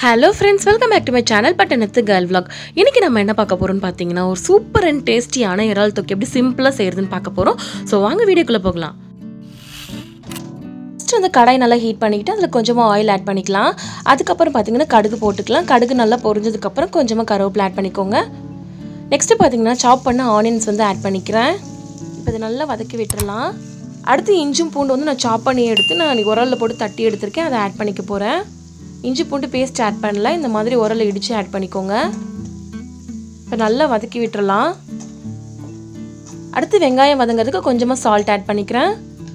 hello friends welcome back to my channel பட்டணத்து girl vlog இன்னைக்கு நம்ம என்ன பார்க்க போகிறோம்னு பார்த்தீங்கன்னா ஒரு சூப்பர் அண்ட் டேஸ்டியான இறால் தொக்கு எப்படி சிம்பிளாக செய்கிறதுன்னு பார்க்க போகிறோம் ஸோ வாங்க வீடியோக்குள்ளே போகலாம் ஃபஸ்ட்டு வந்து கடாய் நல்லா ஹீட் பண்ணிக்கிட்டு அதில் கொஞ்சமாக ஆயில் ஆட் பண்ணிக்கலாம் அதுக்கப்புறம் பார்த்தீங்கன்னா கடுகு போட்டுக்கலாம் கடுகு நல்லா பொரிஞ்சதுக்கப்புறம் கொஞ்சமாக கருவேப்பிலை ஆட் பண்ணிக்கோங்க நெக்ஸ்ட்டு பார்த்தீங்கன்னா சாப் பண்ண ஆனியன்ஸ் வந்து ஆட் பண்ணிக்கிறேன் இப்போ இதை நல்லா வதக்கி விட்டுறலாம் அடுத்து இஞ்சும் பூண்டு வந்து நான் சாப் பண்ணி எடுத்து நான் உரலில் போட்டு தட்டி எடுத்திருக்கேன் அதை ஆட் பண்ணிக்க போகிறேன் இஞ்சி பூண்டு பேஸ்ட் ஆட் பண்ணல இந்த மாதிரி உரலை இடித்து ஆட் பண்ணிக்கோங்க இப்போ நல்லா வதக்கி விட்டுறலாம் அடுத்து வெங்காயம் வதங்கிறதுக்கு கொஞ்சமாக சால்ட் ஆட் பண்ணிக்கிறேன்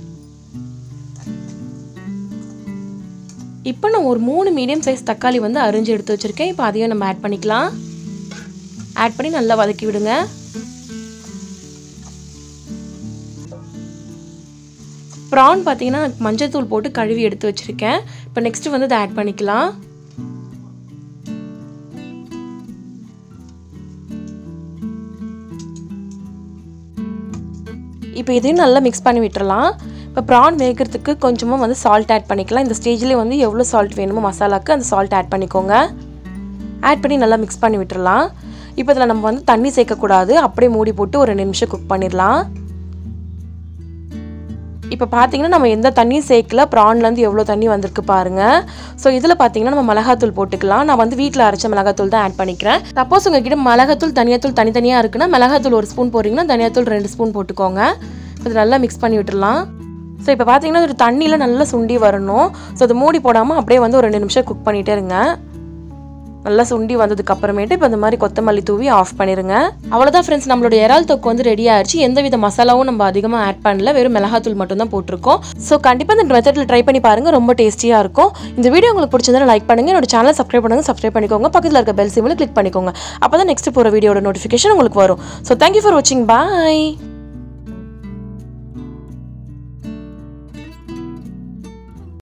இப்போ நான் ஒரு மூணு மீடியம் சைஸ் தக்காளி வந்து அரிஞ்சு எடுத்து வச்சுருக்கேன் இப்போ அதையும் நம்ம ஆட் பண்ணிக்கலாம் ஆட் பண்ணி நல்லா வதக்கி விடுங்க ப்ரான் பார்த்தீங்கன்னா மஞ்சள் தூள் போட்டு கழுவி எடுத்து வச்சுருக்கேன் இப்போ நெக்ஸ்ட்டு வந்து இதை ஆட் பண்ணிக்கலாம் இப்போ இதையும் நல்லா மிக்ஸ் பண்ணி விட்டுறலாம் இப்போ ப்ரான் வேகிறதுக்கு கொஞ்சமாக வந்து சால்ட் ஆட் பண்ணிக்கலாம் இந்த ஸ்டேஜ்லேயே வந்து எவ்வளோ சால்ட் வேணுமோ மசாலாவுக்கு அந்த சால்ட் ஆட் பண்ணிக்கோங்க ஆட் பண்ணி நல்லா மிக்ஸ் பண்ணி விட்டுறலாம் இப்போ இதில் நம்ம வந்து தண்ணி சேர்க்கக்கூடாது அப்படியே மூடி போட்டு ஒரு ரெண்டு நிமிஷம் குக் பண்ணிடலாம் இப்போ பார்த்தீங்கன்னா நம்ம எந்த தண்ணியும் சேர்க்கல ப்ரான்லேருந்து எவ்வளோ தண்ணி வந்திருக்கு பாருங்கள் ஸோ இதில் பார்த்தீங்கன்னா நம்ம மிளகாத்தூள் போட்டுக்கலாம் நான் வந்து வீட்டில் அரைச்ச மிளகாத்தூள் தான் ஆட் பண்ணிக்கிறேன் சப்போஸ் உங்ககிட்ட மிளகாத்தூள் தனியாத்தூள் தனித்தனியாக இருக்குன்னா மிளகாத்தூள் ஒரு ஸ்பூன் போடுறீங்கன்னா தனியாத்தூள் ரெண்டு ஸ்பூன் போட்டுக்கோங்க இது நல்லா மிக்ஸ் பண்ணி விட்டுடலாம் ஸோ இப்போ பார்த்தீங்கன்னா ஒரு தண்ணியில் நல்லா சுண்டி வரணும் ஸோ அதை மூடி போடாமல் அப்படியே வந்து ஒரு ரெண்டு நிமிஷம் குக் பண்ணிகிட்டே இருங்க நல்லா சுண்டி வந்ததுக்கு அப்புறமேட்டு இப்போ இந்த மாதிரி கொத்தமல்லி தூவி ஆஃப் பண்ணிருங்க அவ்வளோதான் ஃப்ரெண்ட்ஸ் நம்மளோட இறால் தொக்கு வந்து ரெடி ஆயிடுச்சு எந்த வித மசாலாவும் நம்ம அதிகமாக ஆட் பண்ணல வெறும் மிளகாத்தூள் மட்டும் தான் போட்டிருக்கோம் ஸோ கண்டிப்பாக இந்த மெத்தடில் ட்ரை பண்ணி பாருங்க ரொம்ப டேஸ்டியாக இருக்கும் இந்த வீடியோ உங்களுக்கு பிடிச்சிருந்தா லைக் பண்ணுங்க என்னோட சேனலை சப்ஸ்கிரைப் பண்ணுங்க சப்ஸ்கிரைப் பண்ணிக்கோங்க பக்கத்தில் இருக்க பெல் சிம்மில் கிளிக் பண்ணிக்கோங்க அப்போ தான் நெக்ஸ்ட் போகிற வீடியோட நோட்டிஃபிகேஷன் உங்களுக்கு வரும் ஸோ தேங்க்யூ ஃபார் வாட்சிங் பாய்